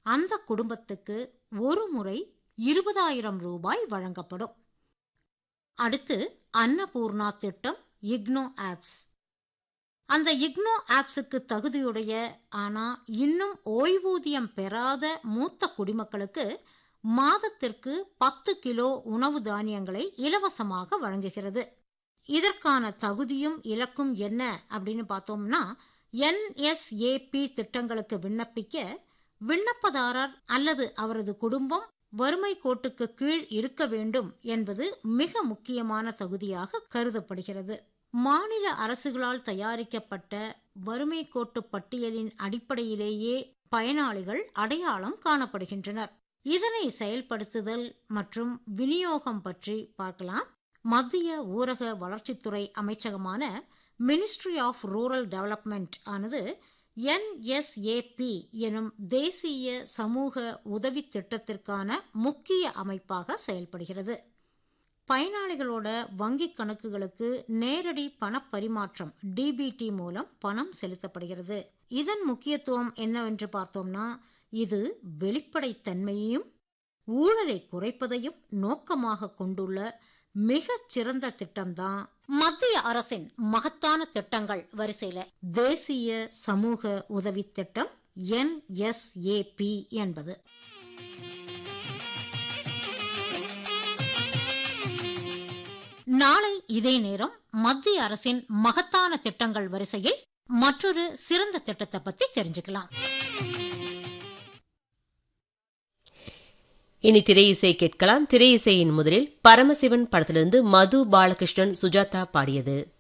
அந்த குடும்பத்துக்கு ஒரு முறை இருபதாயிரம் ரூபாய் வழங்கப்படும் அடுத்து அன்னபூர்ணா திட்டம் இக்னோ ஆப்ஸ் அந்த இக்னோ ஆப்ஸுக்கு தகுதியுடைய ஆனா இன்னும் ஓய்வூதியம் பெறாத மூத்த குடிமக்களுக்கு மாதத்திற்கு பத்து கிலோ உணவு தானியங்களை இலவசமாக வழங்குகிறது இதற்கான தகுதியும் இலக்கும் என்ன அப்படின்னு பார்த்தோம்னா என்எஸ்ஏபி திட்டங்களுக்கு விண்ணப்பிக்க விண்ணப்பதாரர் அல்லது அவரது குடும்பம் வறுமை கோட்டுக்கு கீழ் இருக்க வேண்டும் என்பது மிக முக்கியமான தகுதியாக கருதப்படுகிறது மாநில அரசுகளால் தயாரிக்கப்பட்ட வறுமை கோட்டு பட்டியலின் அடிப்படையிலேயே பயனாளிகள் அடையாளம் காணப்படுகின்றனர் இதனை செயல்படுத்துதல் மற்றும் விநியோகம் பற்றி பார்க்கலாம் மத்திய ஊரக வளர்ச்சித்துறை அமைச்சகமான மினிஸ்ட்ரி ஆஃப் ரூரல் டெவலப்மெண்ட் ஆனது என்எஸ்ஏபி எனும் தேசிய சமூக உதவி திட்டத்திற்கான முக்கிய அமைப்பாக செயல்படுகிறது பயனாளிகளோட வங்கிக் கணக்குகளுக்கு நேரடி பணப்பரிமாற்றம் டிபிடி மூலம் பணம் செலுத்தப்படுகிறது இதன் முக்கியத்துவம் என்னவென்று பார்த்தோம்னா இது வெளிப்படைத்தன்மையையும் ஊழலை குறைப்பதையும் நோக்கமாக கொண்டுள்ள மிகச் சிறந்த திட்டம்தான் மத்திய அரசின் மகத்தான திட்டங்கள் வரிசையில தேசிய சமூக உதவி திட்டம் என்எஸ்ஏபி என்பது நாளை இதே நேரம் மத்திய அரசின் மகத்தான திட்டங்கள் வரிசையில் மற்றொரு சிறந்த திட்டத்தை பத்தி தெரிஞ்சுக்கலாம் இனி திரையிசை கேட்கலாம் திரையிசையின் முதலில் பரமசிவன் படத்திலிருந்து மது பாலகிருஷ்ணன் சுஜாதா பாடியது